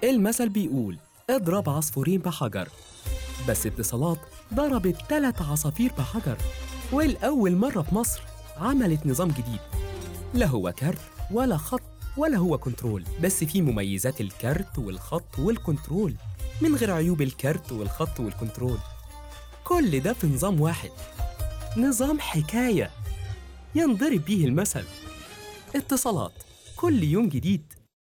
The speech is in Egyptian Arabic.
المثل بيقول اضرب عصفورين بحجر بس اتصالات ضربت ثلاث عصافير بحجر والأول مرة في مصر عملت نظام جديد لا هو كارت ولا خط ولا هو كنترول بس فيه مميزات الكارت والخط والكنترول من غير عيوب الكارت والخط والكنترول كل ده في نظام واحد نظام حكاية ينضرب بيه المثل اتصالات كل يوم جديد